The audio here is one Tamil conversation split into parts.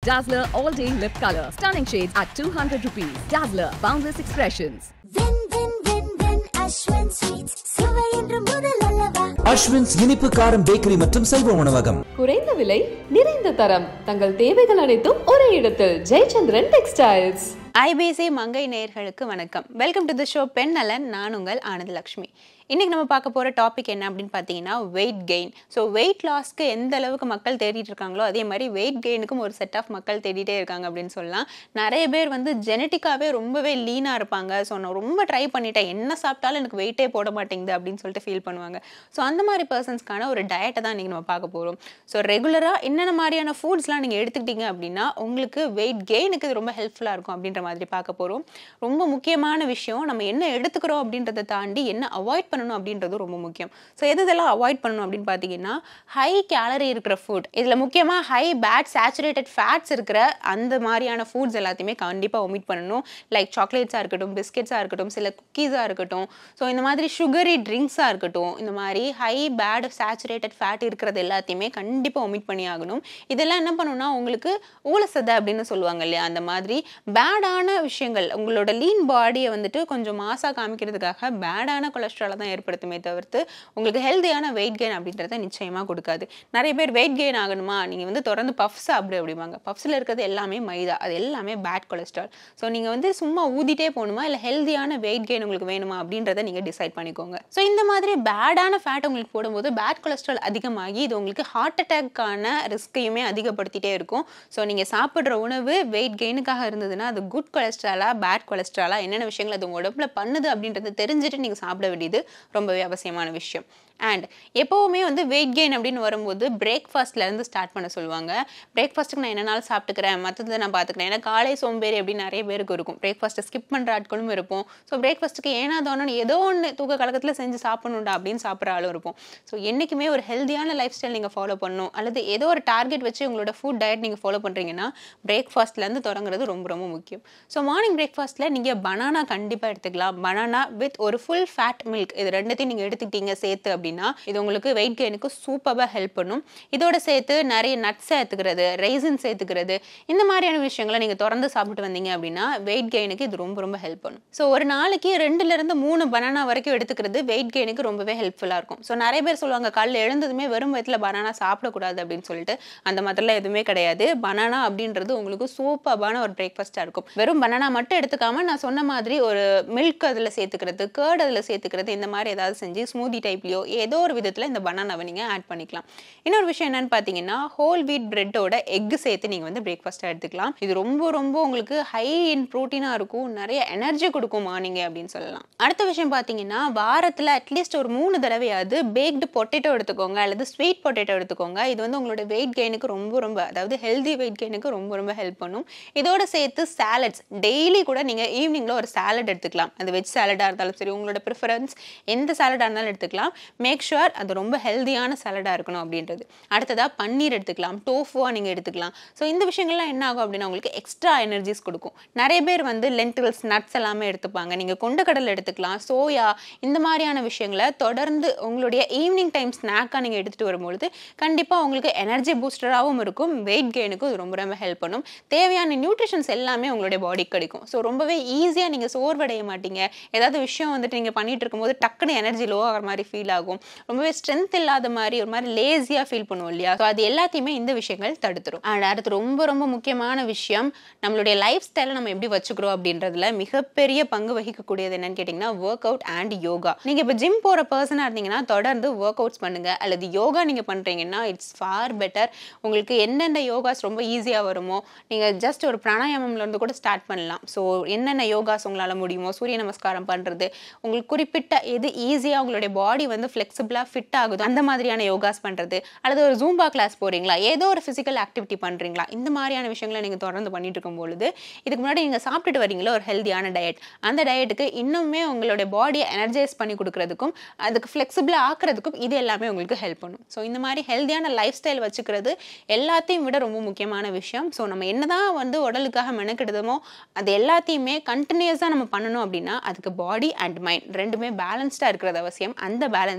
Dazzler All Day Lip Color. Stunning shades at 200 rupees. Dazzler Boundless Expressions. வென் வென் வென் வென் அஸ்வன் ஸ்வீட்ஸ் சுவை என்று முதல் அல்லவா அஸ்வின்ஸ் இனிப்பு காரம் பேக்கரி மற்றும் சைவ உணவகம் குறைந்த விலை நிறைந்த தரம் தங்கள் தேவைகள் அனைத்தும் ஒரே இடத்தில் ஜெயச்சந்திரன் டெக்ஸ்டைல்ஸ் ஐபிசி மங்கை நேயர்களுக்கு வணக்கம் வெல்கம் டு தி ஷோ பெண் நலன் நான் உங்கள் ஆனந்தலக்ஷ்மி இன்னைக்கு நம்ம பார்க்க போகிற டாபிக் என்ன அப்படின்னு பார்த்தீங்கன்னா வெயிட் கெயின் ஸோ வெயிட் லாஸ்க்கு எந்த அளவுக்கு மக்கள் தேடிட்டு இருக்காங்களோ அதே மாதிரி வெயிட் கெயினுக்கும் ஒரு செட் ஆஃப் மக்கள் தேடிட்டே இருக்காங்க அப்படின்னு சொல்லலாம் நிறைய பேர் வந்து ஜெனட்டிக்காகவே ரொம்பவே லீனாக இருப்பாங்க ஸோ நான் ரொம்ப ட்ரை பண்ணிட்டேன் என்ன சாப்பிட்டாலும் எனக்கு வெயிட்டே போட மாட்டேங்குது அப்படின்னு சொல்லிட்டு ஃபீல் பண்ணுவாங்க ஸோ அந்த மாதிரி பர்சன்ஸ்க்கான ஒரு டயட்டை தான் இன்றைக்கி நம்ம பார்க்க போகிறோம் ஸோ ரெகுலராக என்னென்ன மாதிரியான ஃபுட்ஸ்லாம் நீங்கள் எடுத்துக்கிட்டீங்க அப்படின்னா உங்களுக்கு வெயிட் கெயினுக்கு இது ரொம்ப ஹெல்ப்ஃபுல்லாக இருக்கும் அப்படின்ற மாதிரி பார்க்க போகிறோம் ரொம்ப முக்கியமான விஷயம் நம்ம என்ன எடுத்துக்கிறோம் அப்படின்றத தாண்டி என்ன அவாய்ட் பண்ணணும் அப்படின்றது ரொம்ப முக்கியம் ஸோ எது இதெல்லாம் அவாய்ட் பண்ணணும் அப்படின்னு பார்த்தீங்கன்னா ஹை கேலரி இருக்கிற ஃபுட் இதில் முக்கியமாக ஹை பேட் சேச்சுரேட்டட் ஃபேட்ஸ் இருக்கிற அந்த மாதிரியான ஃபுட்ஸ் எல்லாத்தையுமே கண்டிப்பாக ஒமிட் பண்ணணும் லைக் சாக்லேட்ஸாக இருக்கட்டும் பிஸ்கெட்ஸாக இருக்கட்டும் சில குக்கீஸாக இருக்கட்டும் ஸோ இந்த மாதிரி சுகரி ட்ரிங்க்ஸாக இருக்கட்டும் இந்த மாதிரி ஹை பேட் சேச்சுரேட்டட் ஃபேட் இருக்கிறது எல்லாத்தையுமே கண்டிப்பாக ஒமிட் பண்ணி ஆகணும் இதெல்லாம் என்ன பண்ணணும்னா உங்களுக்கு ஊழசதை அப்படின்னு சொல்லுவாங்க இல்லையா அந்த மாதிரி பேடான விஷயங்கள் உங்களோட லீன் பாடியை வந்துட்டு கொஞ்சம் மாசாக காமிக்கிறதுக்காக பேடான கொலஸ்ட்ராலை தான் ஏற்படுத்துமே தவிர்த்து உங்களுக்கு ஹெல்த்தியான வெயிட் கெயின் அப்படின்றத நிச்சயமாக கொடுக்காது நிறைய பேர் வெயிட் கெயின் ஆகணுமா நீங்கள் வந்து தொடர்ந்து பஃப்ஸ் சாப்பிடு அப்படிம்பாங்க பஃப்ஸில் இருக்கிறது எல்லாமே மைதா அது எல்லாமே பேட் கொலஸ்ட்ரால் ஸோ நீங்கள் வந்து சும்மா ஊதிட்டே போகணுமா இல்லை ஹெல்த்தியான வெயிட் கெயின் உங்களுக்கு வேணுமா அப்படின்றத நீங்கள் டிசைட் பண்ணிக்கோங்க ஸோ இந்த மாதிரி பேடான ஃபேட் உங்களுக்கு போடும்போது பேட் கொலஸ்ட்ரால் அதிகமாகி இது உங்களுக்கு ஹார்ட் அட்டாக்கான ரிஸ்க்கையுமே அதிகப்படுத்திட்டே இருக்கும் ஸோ நீங்கள் சாப்பிட்ற உணவு வெயிட் கெயினுக்காக இருந்ததுன்னா அது குட் கொலஸ்ட்ராலா பேட் கொலஸ்ட்ராலா என்னென்ன விஷயங்கள் அது உங்கள் உடம்புல பண்ணுது அப்படின்றத தெரிஞ்சுட்டு நீங்கள் சாப்பிட வேண்டியது ரொம்பவே அவசியமான விஷயம் அண்ட் எப்போவுமே வந்து வெயிட் கெயின் அப்படின்னு வரும்போது பிரேக்ஃபாஸ்ட்லேருந்து ஸ்டார்ட் பண்ண சொல்லுவாங்க பிரேக்ஃபாஸ்ட்டுக்கு நான் என்னனாலும் சாப்பிட்டுக்கிறேன் மற்றதை நான் பார்த்துக்கிறேன் ஏன்னா காலை சோம்பேறி அப்படின்னு நிறைய பேருக்கு இருக்கும் பிரேக்ஃபாஸ்ட்டை ஸ்கிப் பண்ணுற ஆட்களும் இருப்போம் ஸோ பிரேக்ஃபாஸ்ட்டுக்கு ஏனா தோணுன்னு ஏதோ ஒன்று தூக்க கலக்கத்தில் செஞ்சு சாப்பிடணுண்டா அப்படின்னு சாப்பிட்ற ஆளும் இருக்கும் ஸோ என்றைக்குமே ஒரு ஹெல்த்தியான லைஃப் ஸ்டைல் நீங்கள் ஃபாலோ பண்ணணும் அல்லது ஏதோ ஒரு டார்கெட் வச்சு உங்களோட ஃபுட் டயட் நீங்கள் ஃபாலோ பண்ணுறீங்கன்னா பிரேக்ஃபாஸ்ட்லேருந்து தொடங்குறது ரொம்ப ரொம்ப முக்கியம் ஸோ மார்னிங் பிரேக்ஃபாஸ்ட்டில் நீங்கள் பனானா கண்டிப்பாக எடுத்துக்கலாம் பனானா வித் ஒரு ஃபுல் ஃபேட் மில்க் இது ரெண்டுத்தையும் நீங்கள் எடுத்துக்கிட்டீங்க சேர்த்து அப்படின்னா இது உங்களுக்கு வெயிட் கெயினுக்கு சூப்பராக ஹெல்ப் பண்ணும் இதோட சேர்த்து நிறைய நட்ஸ் சேர்த்துக்கிறது ரைசின் சேர்த்துக்கிறது இந்த மாதிரியான விஷயங்களை நீங்கள் தொடர்ந்து சாப்பிட்டு வந்தீங்க அப்படின்னா வெயிட் கெயினுக்கு இது ரொம்ப ரொம்ப ஹெல்ப் பண்ணும் ஸோ ஒரு நாளைக்கு ரெண்டுலேருந்து மூணு பனானா வரைக்கும் எடுத்துக்கிறது வெயிட் கெயினுக்கு ரொம்பவே ஹெல்ப்ஃபுல்லாக இருக்கும் ஸோ நிறைய பேர் சொல்லுவாங்க காலைல எழுந்ததுமே வெறும் வயிற்றில் பனானா சாப்பிடக்கூடாது அப்படின்னு சொல்லிட்டு அந்த மாதிரிலாம் எதுவுமே கிடையாது பனானா அப்படின்றது உங்களுக்கு சூப்பரான ஒரு பிரேக்ஃபாஸ்ட்டாக இருக்கும் வெறும் பனானா மட்டும் எடுத்துக்காம நான் சொன்ன மாதிரி ஒரு மில்க் அதில் சேர்த்துக்கிறது கேர்ட் அதில் சேர்த்துக்கிறது இந்த மாதிரி ஏதாவது செஞ்சு ஸ்மூதி டைப்லையோ ஏதோ ஒரு விதத்தில் இந்த பனானாவை நீங்கள் ஆட் பண்ணிக்கலாம் இன்னொரு விஷயம் என்னன்னு பார்த்தீங்கன்னா ஹோல் வீட் பிரெட்டோட எக் சேர்த்து நீங்கள் வந்து பிரேக்ஃபாஸ்ட்டாக எடுத்துக்கலாம் இது ரொம்ப ரொம்ப உங்களுக்கு ஹை இன் ப்ரோட்டீனாக இருக்கும் நிறைய எனர்ஜி கொடுக்கும் மார்னிங் அப்படின்னு சொல்லலாம் அடுத்த விஷயம் பார்த்தீங்கன்னா வாரத்தில் அட்லீஸ்ட் ஒரு மூணு தடவையாவது பேக்டு பொட்டேட்டோ எடுத்துக்கோங்க அல்லது ஸ்வீட் பொட்டேட்டோ எடுத்துக்கோங்க இது வந்து உங்களோட வெயிட் கெயினுக்கு ரொம்ப ரொம்ப அதாவது ஹெல்தி வெயிட் கெயினுக்கு ரொம்ப ரொம்ப ஹெல்ப் பண்ணும் இதோட சேர்த்து சாலட்ஸ் டெய்லி கூட நீங்கள் ஈவினிங்கில் ஒரு சாலட் எடுத்துக்கலாம் அது வெஜ் சாலடாக இருந்தாலும் சரி உங்களோட ப்ரிஃபரன்ஸ் எந்த சாலடாக இருந்தாலும் எடுத்துக்கலாம் மேக் ஷுர் அது ரொம்ப ஹெல்தியான சாலடாக இருக்கணும் அப்படின்றது அடுத்ததாக பன்னீர் எடுத்துக்கலாம் டோஃபுவாக நீங்கள் எடுத்துக்கலாம் ஸோ இந்த விஷயங்கள்லாம் என்ன ஆகும் அப்படின்னா உங்களுக்கு எக்ஸ்ட்ரா எனர்ஜிஸ் கொடுக்கும் நிறைய பேர் வந்து லென்டில்ஸ் நட்ஸ் எல்லாமே எடுத்துப்பாங்க நீங்கள் கொண்டக்கடலை எடுத்துக்கலாம் சோயா இந்த மாதிரியான விஷயங்களை தொடர்ந்து உங்களுடைய ஈவினிங் டைம் ஸ்நாக்காக நீங்கள் எடுத்துகிட்டு வரும்பொழுது கண்டிப்பாக உங்களுக்கு எனர்ஜி பூஸ்டராகவும் இருக்கும் வெயிட் கெயினுக்கும் இது ரொம்ப ரொம்ப ஹெல்ப் பண்ணும் தேவையான நியூட்ரிஷன்ஸ் எல்லாமே உங்களுடைய பாடிக்கு கிடைக்கும் ஸோ ரொம்பவே ஈஸியாக நீங்கள் சோர்வடைய மாட்டீங்க ஏதாவது விஷயம் வந்துட்டு நீங்கள் பண்ணிட்டு இருக்கும்போது டக்குன்னு எனர்ஜி லோ ஆகிற மாதிரி ஃபீல் ஆகும் ரொம்பவே ஸ்ட்ரென்த் இல்லாத மாதிரி ஒரு மாதிரி லேசியாக ஃபீல் பண்ணுவோம் இல்லையா ஸோ அது எல்லாத்தையுமே இந்த விஷயங்கள் தடுத்துரும் அண்ட் அடுத்து ரொம்ப ரொம்ப முக்கியமான விஷயம் நம்மளுடைய லைஃப் ஸ்டைலை நம்ம எப்படி வச்சுக்கிறோம் அப்படின்றதுல மிகப்பெரிய பங்கு வகிக்கக்கூடியது என்னன்னு கேட்டிங்கன்னா ஒர்க் அவுட் அண்ட் யோகா நீங்கள் இப்போ ஜிம் போகிற பர்சனாக இருந்தீங்கன்னா தொடர்ந்து ஒர்க் அவுட்ஸ் பண்ணுங்க அல்லது யோகா நீங்கள் பண்ணுறீங்கன்னா இட்ஸ் ஃபார் பெட்டர் உங்களுக்கு என்னென்ன யோகாஸ் ரொம்ப ஈஸியாக வருமோ நீங்கள் ஜஸ்ட் ஒரு பிராணாயாமம்ல இருந்து கூட ஸ்டார்ட் பண்ணலாம் ஸோ என்னென்ன யோகாஸ் உங்களால் முடியுமோ சூரிய நமஸ்காரம் பண்ணுறது உங்களுக்கு குறிப்பிட்ட எது ஈஸியாக உங்களுடைய பாடி வந்து ஃப்ளெக்சிபிளாக ஃபிட் ஆகுது அந்த மாதிரியான யோகாஸ் பண்ணுறது அல்லது ஒரு ஜூம்பா கிளாஸ் போகிறீங்களா ஏதோ ஒரு ஃபிசிக்கல் ஆக்டிவிட்டி பண்ணுறீங்களா இந்த மாதிரியான விஷயங்களை நீங்கள் தொடர்ந்து பண்ணிட்டு இருக்கும் பொழுது இதுக்கு முன்னாடி நீங்கள் சாப்பிட்டுட்டு வரீங்களா ஒரு ஹெல்தியான டயட் அந்த டயட்டுக்கு இன்னுமே உங்களுடைய பாடியை எனர்ஜைஸ் பண்ணி கொடுக்கறதுக்கும் அதுக்கு ஃப்ளெக்சிபிளாக ஆக்குறதுக்கும் இது எல்லாமே உங்களுக்கு ஹெல்ப் பண்ணும் ஸோ இந்த மாதிரி ஹெல்தியான லைஃப் ஸ்டைல் வச்சுக்கிறது எல்லாத்தையும் விட ரொம்ப முக்கியமான விஷயம் ஸோ நம்ம என்னதான் வந்து உடலுக்காக மெனக்கிடுதமோ அது எல்லாத்தையுமே கண்டினியூஸாக நம்ம பண்ணணும் அப்படின்னா அதுக்கு பாடி அண்ட் மைண்ட் ரெண்டுமே பேலன்ஸ்டாக இருக்கிறது அவசியம் அந்த பேலன்ஸை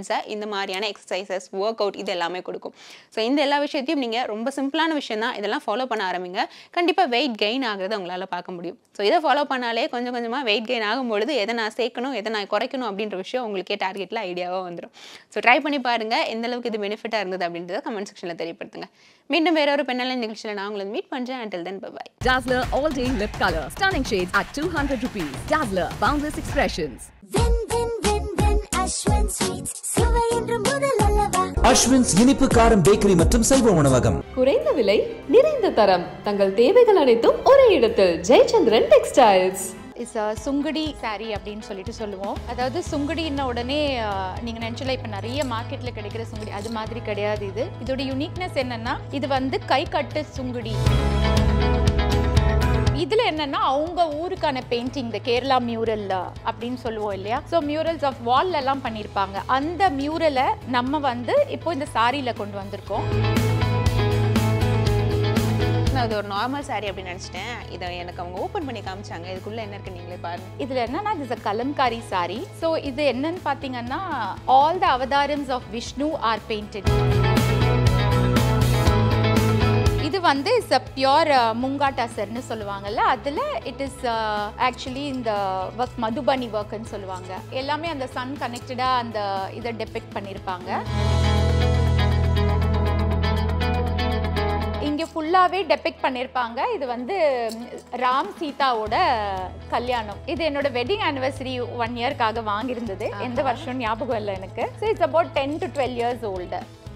கான்ஃபிடென்ஸை இந்த மாதிரியான எக்ஸசைசஸ் ஒர்க் அவுட் இது எல்லாமே கொடுக்கும் ஸோ இந்த எல்லா விஷயத்தையும் நீங்கள் ரொம்ப சிம்பிளான விஷயம் தான் இதெல்லாம் ஃபாலோ பண்ண ஆரம்பிங்க கண்டிப்பாக வெயிட் கெயின் ஆகிறத உங்களால் பார்க்க முடியும் ஸோ இதை ஃபாலோ பண்ணாலே கொஞ்சம் கொஞ்சமாக வெயிட் கெயின் ஆகும்பொழுது எதை நான் சேர்க்கணும் எதை நான் குறைக்கணும் அப்படின்ற விஷயம் உங்களுக்கே டார்கெட்டில் ஐடியாவாக வந்துடும் ஸோ ட்ரை பண்ணி பாருங்கள் எந்த அளவுக்கு இது பெனிஃபிட்டாக இருந்தது அப்படின்றத கமெண்ட் செக்ஷனில் தெரியப்படுத்துங்க மீண்டும் வேற ஒரு பெண்ணால நிகழ்ச்சியில் நான் உங்களை மீட் பண்ணுறேன் until then bye bye Dazzler All Day Lip Color. Stunning shades at 200 rupees. Dazzler Boundless Expressions. வென் வென் வென் வென் அஸ்வன் ஸ்வீட்ஸ் சுவை என்று முதல் அல்லவா அஸ்வின்ஸ் இனிப்பு காரம் பேக்கரி மற்றும் சைவ உணவகம் குறைந்த விலை நிறைந்த தரம் தங்கள் தேவைகள் அனைத்தும் ஒரே இடத்தில் Jayachandran textiles is Sungudi saree அப்படின்னு சொல்லிட்டு சொல்லுவோம் அதாவது சுங்குடின்ன உடனே அஹ், நீங்க நினைச்சல இப்ப நிறைய மார்க்கெட்ல கிடைக்கிற சுங்குடி அது மாதிரி கிடையாது இது இதோட யுனிக்னஸ் என்னன்னா இது வந்து கை கட்டு சுங்குடி இதுல என்னன்னா அவங்க ஊருக்கான பெயிண்டிங் இந்த கேரளா மியூரல் அப்படின்னு சொல்லுவோம் இல்லையா ஸோ மியூரல்ஸ் ஆஃப் வால்ல எல்லாம் பண்ணியிருப்பாங்க அந்த மியூரலை நம்ம வந்து இப்போ இந்த சாரியில கொண்டு வந்திருக்கோம் நான் இது ஒரு நார்மல் saree அப்படின்னு நினச்சிட்டேன் இதை எனக்கு அவங்க ஓப்பன் பண்ணி காமிச்சாங்க இதுக்குள்ளே என்ன இருக்கு நீங்களே பாருங்க இதுல என்னன்னா this is a Kalamkari saree so இது என்னன்னு பார்த்தீங்கன்னா ஆல் த அவதாரம்ஸ் ஆஃப் விஷ்ணு ஆர் பெயிண்டட் இது வந்து இஸ் அ பியோர் முங்காட்டாசர்னு சொல்லுவாங்கல்ல அதில் இட் இஸ் ஆக்சுவலி இந்த ஒர்க் மதுபனி ஒர்க்குன்னு சொல்லுவாங்க எல்லாமே அந்த சன் கனெக்டடாக அந்த இதை டெபிக்ட் பண்ணியிருப்பாங்க இங்கே ஃபுல்லாகவே டெபிக்ட் பண்ணியிருப்பாங்க இது வந்து ம், ராம் சீதாவோட கல்யாணம் இது என்னோட வெட்டிங் ஆனிவர்சரி ஒன் இயர்க்காக வாங்கியிருந்தது எந்த வருஷம் ஞாபகம் இல்லை எனக்கு so it's about ten to twelve years old